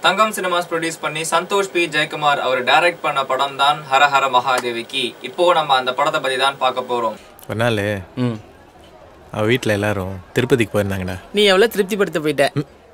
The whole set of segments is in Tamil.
தங்கம் சினிமாஸ் ப்ரொடியூஸ் பண்ணி சந்தோஷ் பி ஜெயக்குமார் அவர் டைரக்ட் பண்ண படம் தான் ஹரஹர மகாதேவிக்கு இப்போ நம்ம அந்த படத்தை பத்தி தான் பார்க்க போறோம் ஒரு நாள் ம் அவள் வீட்டில் எல்லாரும் திருப்பதிக்கு போயிருந்தாங்கடா நீ எவ்வளோ திருப்திப்படுத்த போயிட்ட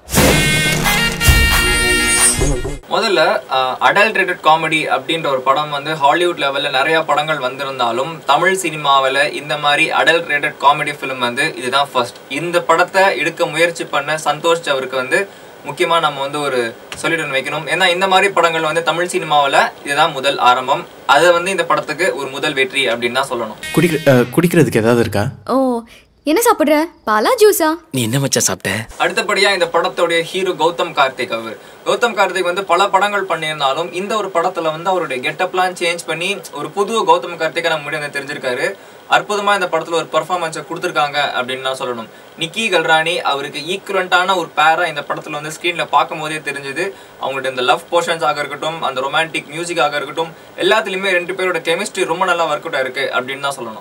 முதல்ல அடல்ட்ரேட்டட் காமெடி அப்படின்ற ஒரு படம் வந்து ஹாலிவுட் லெவல்ல நிறைய படங்கள் வந்திருந்தாலும் தமிழ் சினிமாவில் இந்த மாதிரி அடல்ட்ரேட்டட் காமெடி ஃபிலிம் வந்து இதுதான் ஃபர்ஸ்ட் இந்த படத்தை எடுக்க முயற்சி பண்ண சந்தோஷ் அவருக்கு வந்து முக்கியமா நம்ம வந்து ஒரு சொல்லிட்டு வைக்கணும் ஏன்னா இந்த மாதிரி படங்கள் வந்து தமிழ் சினிமாவில் இதுதான் முதல் ஆரம்பம் அது வந்து இந்த படத்துக்கு ஒரு முதல் வெற்றி அப்படின்னு தான் சொல்லணும் குடிக்கிற அஹ், குடிக்கிறதுக்கு ஏதாவது இருக்கா ஓ என்ன சாப்பிடுற பாலா ஜூஸா நீ என்ன மச்சா சாப்பிட்ட அடுத்தபடியா இந்த படத்துடைய ஹீரோ கௌதம் கார்த்திக் அவர் கௌதம் கார்த்திக் வந்து பல படங்கள் பண்ணியிருந்தாலும் இந்த ஒரு படத்துல வந்து அவருடைய கெட்டப்லாம் சேஞ்ச் பண்ணி ஒரு புது கௌதம் கார்த்திகை நம்ம முன்னாடி வந்து தெரிஞ்சிருக்காரு அற்புதமா இந்த படத்துல ஒரு பெர்ஃபார்மன்ஸை கொடுத்துருக்காங்க அப்படின்னு தான் சொல்லணும் நிக்கி கல்ராணி அவருக்கு ஈக்குவலண்டான ஒரு பேரா இந்த படத்துல வந்து ஸ்க்ரீன்ல பார்க்கும் போதே தெரிஞ்சது அவங்களுடைய இந்த லவ் போர்ஷன்ஸ் ஆக இருக்கட்டும் அந்த ரொமான்டிக் மியூசிக் ஆக இருக்கட்டும் எல்லாத்துலயுமே ரெண்டு பேரோட கெமிஸ்ட்ரி ரொம்ப நல்லா ஒர்க் அவுட் இருக்கு அப்படின்னு தான் சொல்லணும்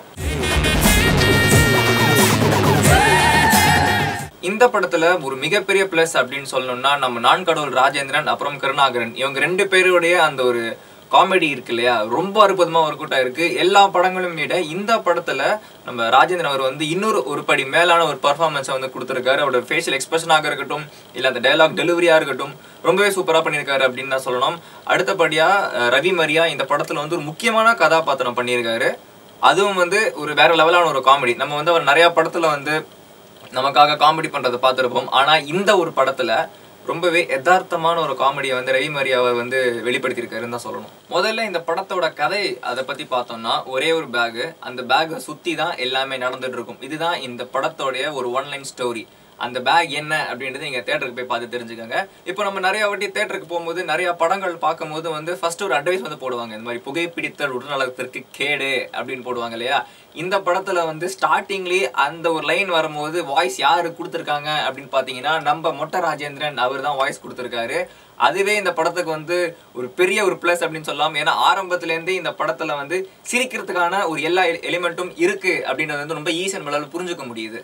இந்த படத்துல ஒரு மிகப்பெரிய பிளஸ் அப்படின்னு சொல்லணும்னா நம்ம நான்கடவுள் ராஜேந்திரன் அப்புறம் கருணாகரன் இவங்க ரெண்டு பேருடைய அந்த ஒரு காமெடி இருக்கு இல்லையா ரொம்ப அற்புதமா ஒர்க் அவுட் ஆயிருக்கு எல்லா படங்களும் விட இந்த படத்துல நம்ம ராஜேந்திரன் அவர் வந்து இன்னொரு ஒரு படி மேலான ஒரு பர்ஃபார்மன்ஸை வந்து கொடுத்துருக்காரு அவரோட ஃபேஷியல் எக்ஸ்பிரஷனாக இருக்கட்டும் இல்ல அந்த டயலாக் டெலிவரியா இருக்கட்டும் ரொம்பவே சூப்பரா பண்ணியிருக்காரு அப்படின்னு தான் சொல்லணும் அடுத்தபடியா அஹ், ரவி மரியா இந்த படத்துல வந்து ஒரு முக்கியமான கதாபாத்திரம் பண்ணியிருக்காரு அதுவும் வந்து ஒரு வேற லெவலான ஒரு காமெடி நம்ம வந்து அவர் நிறைய படத்துல வந்து நமக்காக காமெடி பண்றதை பார்த்துருப்போம் ஆனா இந்த ஒரு படத்துல ரொம்பவே யதார்த்தமான ஒரு காமெடியை வந்து ரவி மரி அவர் வந்து வெளிப்படுத்தியிருக்காருன்னு தான் சொல்லணும் முதல்ல இந்த படத்தோட கதை அதை பத்தி பார்த்தோம்னா ஒரே ஒரு பேக் அந்த பேக்கை சுத்தி தான் எல்லாமே நடந்துட்டு இருக்கும் இதுதான் இந்த படத்தோடைய ஒரு ஒன்லைன் ஸ்டோரி அந்த பேக் என்ன அப்படின்றது நீங்க தேட்டருக்கு போய் பார்த்து தெரிஞ்சுக்கோங்க இப்போ நம்ம நிறைய வாட்டி தேட்டருக்கு போகும்போது நிறைய படங்கள் பார்க்கும்போது வந்து ஃபர்ஸ்ட் ஒரு அட்வைஸ் வந்து போடுவாங்க இந்த மாதிரி புகைப்பிடித்தல் உடல்நலத்திற்கு கேடு அப்படின்னு போடுவாங்க இல்லையா இந்த படத்துல வந்து ஸ்டார்டிங்லயே அந்த ஒரு லைன் வரும்போது வாய்ஸ் யாரு கொடுத்துருக்காங்க அப்படின்னு பாத்தீங்கன்னா நம்ம மொட்டை ராஜேந்திரன் அவர் தான் வாய்ஸ் கொடுத்துருக்காரு அதுவே இந்த படத்துக்கு வந்து ஒரு பெரிய ஒரு ப்ளஸ் அப்படின்னு சொல்லலாம் ஏன்னா ஆரம்பத்துல இருந்தே இந்த படத்துல வந்து சிரிக்கிறதுக்கான ஒரு எல்லா எலிமெண்ட்டும் இருக்கு அப்படின்றது வந்து ரொம்ப ஈஸியாக நம்மளால புரிஞ்சுக்க முடியுது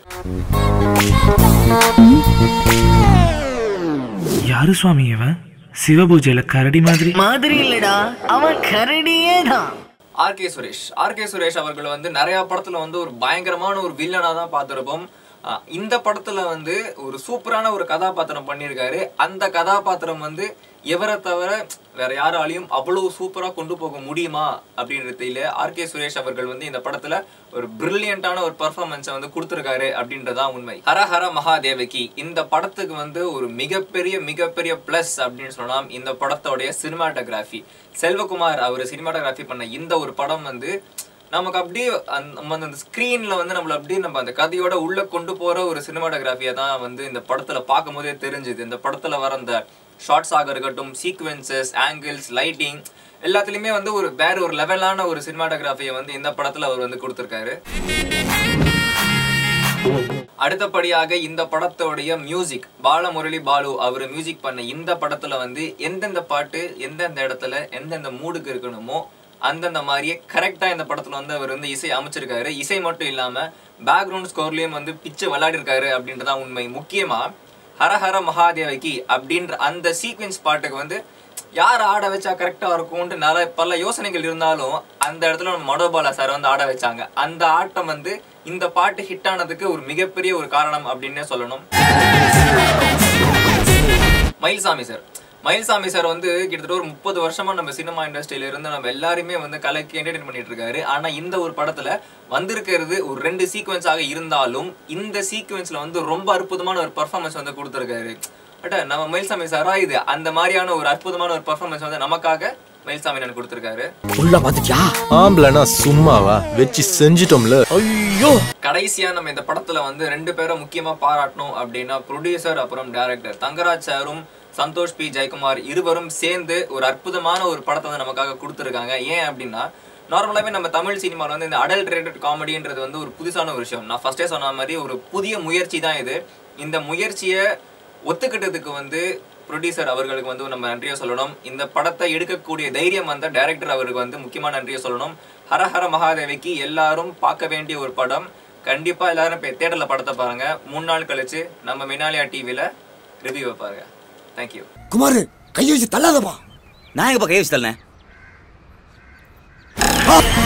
யாரு சுவாமி இவன் சிவபூஜையில கரடி மாதிரி மாதிரி இல்லடா அவன் கரடியே தான் ஆர்கே சுரேஷ் ஆர்கே சுரேஷ் அவர்கள் வந்து நிறைய படத்துல வந்து ஒரு பயங்கரமான ஒரு வில்லனா தான் பார்த்திருப்போம் அஹ் இந்த படத்துல வந்து ஒரு சூப்பரான ஒரு கதாபாத்திரம் பண்ணியிருக்காரு அந்த கதாபாத்திரம் வந்து எவரை தவிர வேற யாராலையும் அவ்வளவு சூப்பரா கொண்டு போக முடியுமா அப்படின்றதுல ஆர்கே சுரேஷ் அவர்கள் வந்து இந்த படத்துல ஒரு பிரில்லியண்டான ஒரு பெர்ஃபார்மன்ஸை வந்து கொடுத்துருக்காரு அப்படின்றதான் உண்மை ஹரஹர மகாதேவகி இந்த படத்துக்கு வந்து ஒரு மிகப்பெரிய மிகப்பெரிய பிளஸ் அப்படின்னு சொல்லலாம் இந்த படத்தோடைய சினிமாட்டோகிராஃபி செல்வகுமார் அவர் சினிமாட்டோகிராஃபி பண்ண இந்த ஒரு படம் வந்து நமக்கு அப்படியே அந்த- நம்ம அந்த ஸ்க்ரீன்ல வந்து நம்மள அப்படியே நம்ம அந்த கதையோட உள்ள கொண்டு போற ஒரு சினிமாட்டோகிராஃபியை தான் வந்து இந்த படத்துல பார்க்கும் போதே தெரிஞ்சுது இந்த படத்துல வர அந்த ஷார்ட்ஸ் ஆக இருக்கட்டும் சீக்வென்சஸ் ஆங்கிள்ஸ் லைட்டிங் எல்லாத்துலயுமே வந்து ஒரு வேற ஒரு லெவலான ஒரு சினிமாட்டோகிராஃபியை வந்து இந்த படத்துல அவர் வந்து கொடுத்துருக்காரு அடுத்தபடியாக இந்த படத்தோடைய மியூசிக் பாலமுரளி பாலு அவர் மியூசிக் பண்ண இந்த படத்துல வந்து எந்தெந்த பாட்டு எந்தெந்த இடத்துல எந்தெந்த மூடுக்கு இருக்கணுமோ அந்தந்த மாதிரியே கரெக்டா இந்த படத்துல வந்து அவர் வந்து இசை அமைச்சிருக்காரு இசை மட்டும் இல்லாம பேக்ரவுண்ட் ஸ்கோர்லயும் வந்து பிச்சு விளையாடி இருக்காரு அப்படின்றதான் உண்மை முக்கியமா ஹரஹர மகாதேவகி அப்படின்ற அந்த சீக்வென்ஸ் பாட்டுக்கு வந்து யார் ஆட வச்சா கரெக்டா இருக்கும்னு நிறைய பல யோசனைகள் இருந்தாலும் அந்த இடத்துல நம்ம மனோபாலா சார் வந்து ஆட வச்சாங்க அந்த ஆட்டம் வந்து இந்த பாட்டு ஹிட் ஆனதுக்கு ஒரு மிகப்பெரிய ஒரு காரணம் அப்படின்னே சொல்லணும் மயில்சாமி சார் மயில்சாமி சார் வந்து கிட்டத்தட்ட ஒரு முப்பது வருஷமா நம்ம சினிமா இண்டஸ்ட்ரியில இருந்து நம்ம எல்லாருமே வந்து கலைக்கு என்டர்டைன் பண்ணிட்டு இருக்காரு ஆனா இந்த ஒரு படத்துல வந்திருக்கிறது ஒரு ரெண்டு சீக்வன்ஸாக இருந்தாலும் இந்த சீக்வன்ஸ்ல வந்து ரொம்ப அற்புதமான ஒரு பர்ஃபார்மன்ஸ் வந்து கொடுத்துருக்காரு பட் நம்ம மயில்சாமி சாரா இது அந்த மாதிரியான ஒரு அற்புதமான ஒரு பர்ஃபார்மன்ஸ் வந்து நமக்காக மயில்சாமி நான் கொடுத்துருக்காரு உள்ள பாத்துட்டியா ஆம்பளைனா சும்மாவா வச்சு செஞ்சிட்டோம்ல ஐயோ கடைசியா நம்ம இந்த படத்துல வந்து ரெண்டு பேரை முக்கியமா பாராட்டணும் அப்படின்னா ப்ரொடியூசர் அப்புறம் டைரக்டர் தங்கராஜ் சாரும் சந்தோஷ் பி ஜெயக்குமார் இருவரும் சேர்ந்து ஒரு அற்புதமான ஒரு படத்தை வந்து நமக்காக கொடுத்துருக்காங்க ஏன் அப்படின்னா நார்மலாகவே நம்ம தமிழ் சினிமாவில் வந்து இந்த அடல்ட்ரேட்டட் காமெடின்றது வந்து ஒரு புதுசான ஒரு விஷயம் நான் ஃபர்ஸ்டே சொன்ன மாதிரி ஒரு புதிய முயற்சி தான் இது இந்த முயற்சியை ஒத்துக்கிட்டதுக்கு வந்து ப்ரொடியூசர் அவர்களுக்கு வந்து நம்ம நன்றியை சொல்லணும் இந்த படத்தை எடுக்கக்கூடிய தைரியம் வந்த டைரக்டர் அவருக்கு வந்து முக்கியமான நன்றியை சொல்லணும் ஹரஹர மகாதேவிக்கு எல்லாரும் பார்க்க வேண்டிய ஒரு படம் கண்டிப்பா எல்லாரும் போய் தேட்டர்ல படத்தை பாருங்க மூணு நாள் கழிச்சு நம்ம மினாலியா டிவில ரிவ்யூ பாருங்க தேங்க்யூ குமார் கையை வச்சு தள்ளாதப்பா நான் எங்கப்பா கை வச்சு தள்ளேன்